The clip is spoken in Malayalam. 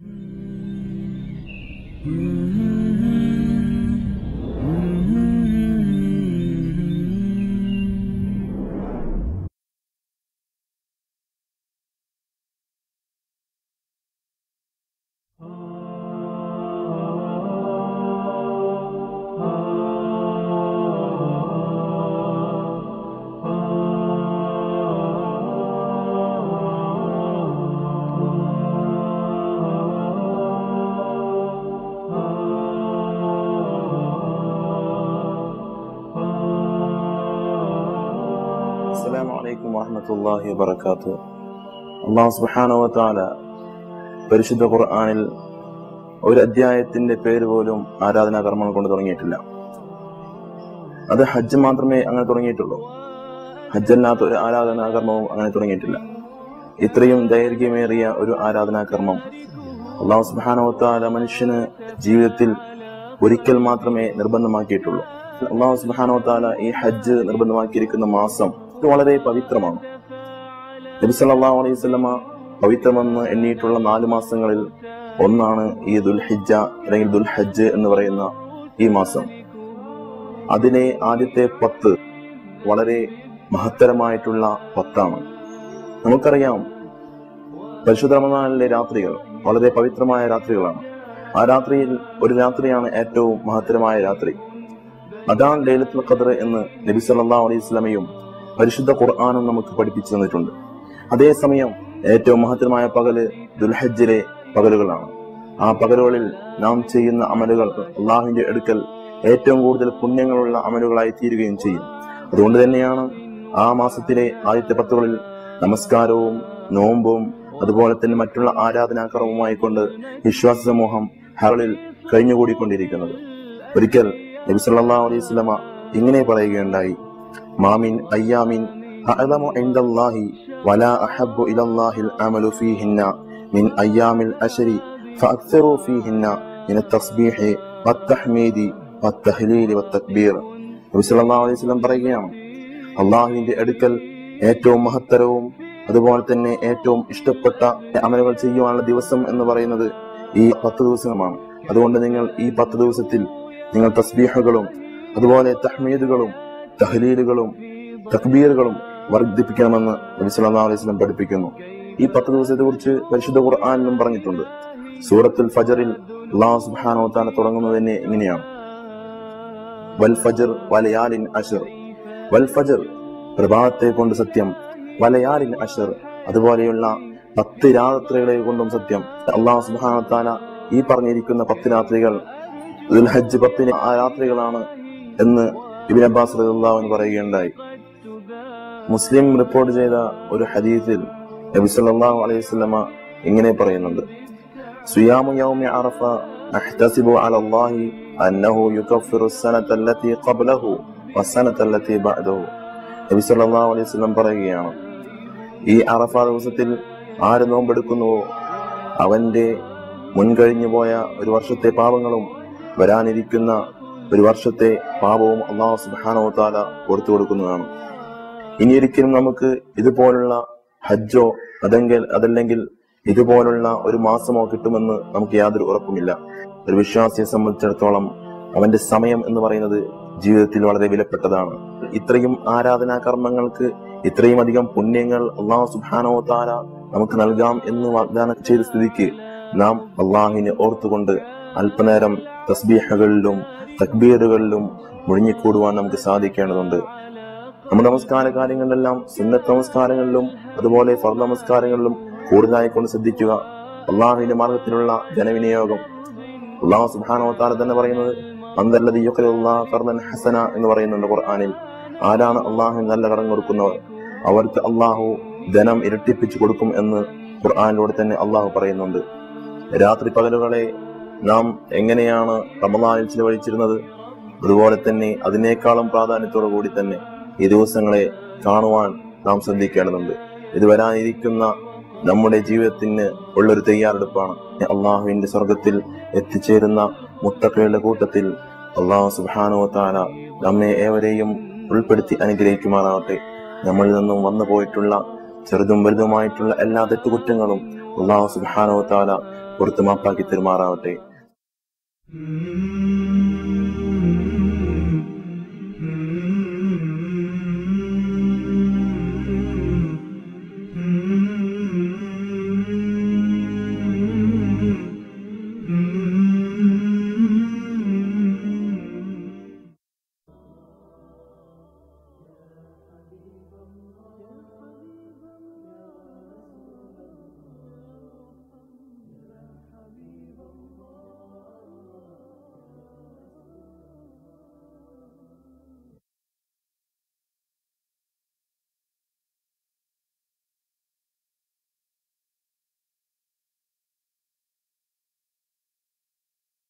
അസ്സലാമു അലൈക്കും വറഹ്മത്തുള്ളാഹി വബറകാതുഹു അല്ലാഹു സുബ്ഹാനഹു വ തആല പരിശുദ്ധ ഖുർആനിൽ ഒരു അധ്യായത്തിന്റെ പേര് പോലും ആരാധനാ കർമ്മങ്ങൾ കൊണ്ട് തുടങ്ങിയിട്ടില്ല അത് ഹജ്ജ് മാത്രമേ അങ്ങനെ തുടങ്ങിയിട്ടുള്ളൂ ഹജ്ജല്ലാത്ത ഒരു ആരാധനാ കർമ്മവും അങ്ങനെ തുടങ്ങിയിട്ടില്ല ഇത്രയും ദൈർഘ്യമേറിയ ഒരു ആരാധനാ കർമ്മം അള്ളാഹു സുബ്ഹാനഹു വ തആല മനുഷ്യന് ജീവിതത്തിൽ ഒരിക്കൽ മാത്രമേ നിർബന്ധമാക്കിയിട്ടുള്ളൂ അള്ളാഹു സുബ്ഹാനഹു വ തആല ഈ ഹജ്ജ് നിർബന്ധമാക്കിയിരിക്കുന്ന മാസം ഇത് വളരെ പവിത്രമാണ് നബി സല്ലല്ലാഹു അലൈഹി വസല്ലമ പവിത്രമെന്ന് എണ്ണിയിട്ടുള്ള നാല് മാസങ്ങളിൽ ഒന്നാണ് ഈ ദുൽഹിജ്ജ അല്ലെങ്കിൽ ദുൽഹജ്ജ് എന്ന് പറയുന്ന ഈ മാസം അതിലെ ആദ്യത്തെ പത്ത് വളരെ മഹത്തരമായിട്ടുള്ള പത്താണ് നമുക്കറിയാം പരിശുദ്ധ റമദാനിലെ രാത്രികൾ വളരെ പവിത്രമായ രാത്രികളാണ് ആ രാത്രിയിൽ ഒരു രാത്രിയാണ് ഏറ്റവും മഹത്തരമായ രാത്രി അതാണ് ലൈലത്തുൽ ഖദർ എന്ന് നബി സല്ലല്ലാഹു അലൈഹി വസല്ലമയും പരിശുദ്ധ ഖുർആാനും നമുക്ക് പഠിപ്പിച്ചു തന്നിട്ടുണ്ട് അതേസമയം ഏറ്റവും മഹത്തരമായ പകല് ദുൽഹജ്ജിലെ പകലുകളാണ് ആ പകലുകളിൽ നാം ചെയ്യുന്ന അമലുകൾ അള്ളാഹുവിന്റെ അടുക്കൽ ഏറ്റവും കൂടുതൽ പുണ്യങ്ങളുള്ള അമലുകളായി തീരുകയും ചെയ്യും അതുകൊണ്ട് തന്നെയാണ് ആ മാസത്തിലെ ആദ്യത്തെ പത്തുകളിൽ നമസ്കാരവും നോമ്പും അതുപോലെ തന്നെ മറ്റുള്ള ആരാധനാക്രമവുമായി കൊണ്ട് വിശ്വാസ സമൂഹം ഹറളിൽ കഴിഞ്ഞുകൂടിക്കൊണ്ടിരിക്കുന്നത് ഒരിക്കൽ നബി സല്ലല്ലാഹു അലൈഹി വസല്ലമ ഇങ്ങനെ പറയുകയുണ്ടായി മാമിൻ അയ്യാമിൻ അഅലമു ഇൻദല്ലാഹി വലാ അഹബ്ബു ഇലല്ലാഹിൽ അമലു ഫീഹിന്ന മിൻ അയ്യാമിൽ അശരി ഫഅക്സറു ഫീഹിന്ന മിന തസ്ബീഹി വത്തഹ്മീദി വത്തഹ്ലീലി വത്തക്ബീർ നബി സല്ലല്ലാഹു അലൈഹി വസല്ലം പറയുകയാണ് അള്ളാഹുവിന്റെ അടുക്കൽ ഏറ്റവും മഹത്തരവും അതുപോലെ തന്നെ ഏറ്റവും ഇഷ്ടപ്പെട്ട അമലുകൾ ചെയ്യുവാനുള്ള ദിവസം എന്ന് പറയുന്നത് ഈ പത്ത് ദിവസമാണ് അതുകൊണ്ട് നിങ്ങൾ ഈ പത്ത് ദിവസത്തിൽ നിങ്ങൾ തസ്ബീഹുകളും അതുപോലെ തഹ്മീദുകളും തഹ്ലീലുകളും തക്ബീറുകളും വർദ്ധിപ്പിക്കണമെന്ന് നബി സല്ലല്ലാഹു അലൈഹി വസല്ലം പഠിപ്പിക്കുന്നു ഈ പത്ത് ദിവസത്തെ കുറിച്ച് പരിശുദ്ധ ഖുർആാനിലും പറഞ്ഞിട്ടുണ്ട് സൂറത്തുൽ ഫജറിൽ അള്ളാഹു സുബ്ഹാനഹു വ തആല തുടങ്ങുന്നത് തന്നെ ഇങ്ങനെയാണ് വൽ ഫജർ വലയാലിൻ അഷർ വൽ ഫജർ പ്രഭാതത്തെ കൊണ്ട് സത്യം വലയാലിൻ അഷർ അതുപോലെയുള്ള പത്ത് രാത്രികളെ കൊണ്ടും സത്യം അള്ളാഹു സുബ്ഹാനഹു വ തആല ഈ പറഞ്ഞിരിക്കുന്ന പത്ത് രാത്രികൾ ദുൽഹജ്ജ് പത്തിന് ആ രാത്രികളാണ് എന്ന് ഇബിൻ അബ്ബാസ് റളിയല്ലാഹു അൻഹു പറയുകയുണ്ടായി മുസ്ലിം റിപ്പോർട്ട് ചെയ്ത ഒരു ഹദീസിൽ നബി സല്ലല്ലാഹു അലൈഹി വസല്ലമ ഇങ്ങനെ പറയുന്നുണ്ട് സുയാമു യൗമി അറഫ അഹ്തസിബു അല അല്ലാഹി അന്നഹു യുകഫിറു السنة التي قبله والسنة التي بعده നബി സല്ലല്ലാഹു അലൈഹി വസല്ലം പറയുകയാണ് ഈ അറഫ ദിവസത്തിൽ ആര് നോമ്പെടുക്കുന്നുവോ അവന്റെ മുൻകഴിഞ്ഞു പോയ ഒരു വർഷത്തെ പാപങ്ങളും വരാനിരിക്കുന്ന ഒരു വർഷത്തെ പാപവും അള്ളാഹു സുബ്ഹാനഹു താല പുറത്തു കൊടുക്കുന്നതാണ് ഇനി ഒരിക്കലും നമുക്ക് ഇതുപോലുള്ള ഹജ്ജോ അതെങ്കിൽ അതല്ലെങ്കിൽ ഇതുപോലുള്ള ഒരു മാസമോ കിട്ടുമെന്ന് നമുക്ക് യാതൊരു ഉറപ്പുമില്ല ഒരു വിശ്വാസിയെ സംബന്ധിച്ചിടത്തോളം അവന്റെ സമയം എന്ന് പറയുന്നത് ജീവിതത്തിൽ വളരെ വിലപ്പെട്ടതാണ് ഇത്രയും ആരാധനാ കർമ്മങ്ങൾക്ക് ഇത്രയും അധികം പുണ്യങ്ങൾ അള്ളാഹു സുബ്ഹാനഹു താല നമുക്ക് നൽകാം എന്ന് വാഗ്ദാനം ചെയ്ത സ്ഥിതിക്ക് നാം അള്ളാഹുവിനെ ഓർത്തുകൊണ്ട് അല്പനേരം തസ്ബീഹകളിലും തക്ബീറുകളിലും മുഴിഞ്ഞിക്കൂടുവാൻ നമുക്ക് സാധിക്കേണ്ടതുണ്ട് നമ്മുടെ നമസ്കാര കാര്യങ്ങളിലെല്ലാം സുന്നത്ത് നമസ്കാരങ്ങളിലും അതുപോലെ ഫർദ് നമസ്കാരങ്ങളിലും കൂടുതലായി കൊണ്ട് ശ്രദ്ധിക്കുക അള്ളാഹുവിന്റെ മാർഗത്തിലുള്ള ജനവിനിയോഗം അള്ളാഹു സുബ്ഹാനഹു വ തആല തന്നെ പറയുന്നത് അന്തല്ലതി യുഖ്രിദുല്ലാഹ ഖർദൻ ഹസന എന്ന് പറയുന്നുണ്ട് ഖുർആനിൽ ആരാണ് അള്ളാഹു നല്ല കടം കൊടുക്കുന്നവർ അവർക്ക് അള്ളാഹു ധനം ഇരട്ടിപ്പിച്ചു കൊടുക്കും എന്ന് ഖുർആനിലൂടെ തന്നെ അള്ളാഹു പറയുന്നുണ്ട് രാത്രി പകലുകളെ നാം എങ്ങനെയാണ് റമദാനിൽ ചിലവഴിച്ചിരുന്നത് അതുപോലെ തന്നെ അതിനേക്കാളും പ്രാധാന്യത്തോടു കൂടി തന്നെ ഈ ദിവസങ്ങളെ കാണുവാൻ നാം ശ്രദ്ധിക്കേണ്ടതുണ്ട് ഇത് വരാനിരിക്കുന്ന നമ്മുടെ ജീവിതത്തിന് ഉള്ളൊരു തയ്യാറെടുപ്പാണ് അള്ളാഹുവിന്റെ സ്വർഗത്തിൽ എത്തിച്ചേരുന്ന മുത്തക്കയുടെ കൂട്ടത്തിൽ അള്ളാഹു സുബാനോ താല നമ്മെ ഏവരെയും ഉൾപ്പെടുത്തി അനുഗ്രഹിക്കുമാറാവട്ടെ നമ്മളിൽ നിന്നും വന്നു പോയിട്ടുള്ള ചെറുതും വലുതുമായിട്ടുള്ള എല്ലാ തെറ്റുകുറ്റങ്ങളും അള്ളാഹു സുബാനോ താല പുറത്ത് മാപ്പാക്കി തെരുമാറാവട്ടെ Mm-hmm.